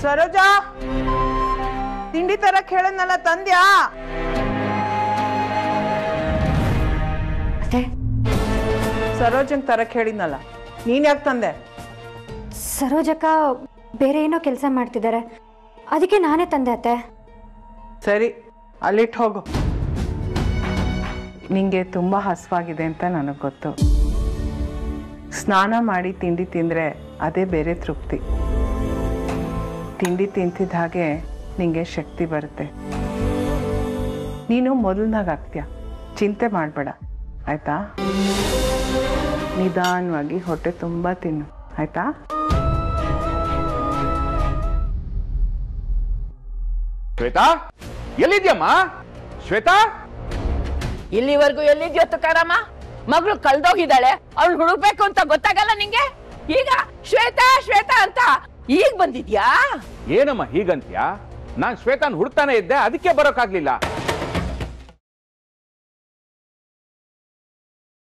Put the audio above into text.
ಸರೋಜಾ ತಿಂಡಿ ತರಕ್ ಹೇಳದ್ನಲ್ಲ ತಂದ್ಯಾ ಅತ್ತೆ ಸರೋಜಂಗ್ ತರಕ್ ಹೇಳಿದ್ನಲ್ಲ ನೀನ್ ಯಾಕೆ ತಂದೆ ಸರೋಜಕ್ಕ ಬೇರೆ ಏನೋ ಕೆಲಸ ಮಾಡ್ತಿದ್ದಾರೆ ಅದಕ್ಕೆ ನಾನೇ ತಂದೆ ಅತ್ತೆ ಸರಿ ಅಲ್ಲಿಟ್ಟು ಹೋಗು ನಿಂಗೆ ತುಂಬ ಹಸುವಾಗಿದೆ ಅಂತ ನನಗೆ ಗೊತ್ತು ಸ್ನಾನ ಮಾಡಿ ತಿಂಡಿ ತಿಂದರೆ ಅದೇ ಬೇರೆ ತೃಪ್ತಿ ತಿಂಡಿ ತಿಂತಿದ್ದ ಹಾಗೆ ನಿಂಗೆ ಶಕ್ತಿ ಬರುತ್ತೆ ನೀನು ಮೊದಲನಾಗ ಆಗ್ತೀಯ ಚಿಂತೆ ಮಾಡಬೇಡ ಆಯ್ತಾ ನಿಧಾನವಾಗಿ ಹೊಟ್ಟೆ ತುಂಬ ತಿನ್ನು ಆಯ್ತಾ ಶ್ವೇತಾ ಎಲ್ಲಿದ್ಯಮ್ಮ ಶ್ವೇತಾ ಇಲ್ಲಿವರೆಗೂ ಎಲ್ಲಿದ್ಯೋ ತುಕಾರಮ್ಮ ಮಗಳು ಕಳ್ದೋಗಿದ್ದಾಳೆ ಅವಳು ಹುಡುಕ್ಬೇಕು ಅಂತ ಗೊತ್ತಾಗಲ್ಲ ನಿಂಗೆ ಈಗ ಶ್ವೇತಾ ಶ್ವೇತಾ ಅಂತ ಈಗ ಬಂದಿದ್ಯಾ ಏನಮ್ಮ ಹೀಗಂತ್ಯ ನಾನ್ ಶ್ವೇತಾನ್ ಹುಡುಕ್ತಾನೆ ಇದ್ದೆ ಅದಕ್ಕೆ ಬರೋಕ್ಕಾಗ್ಲಿಲ್ಲ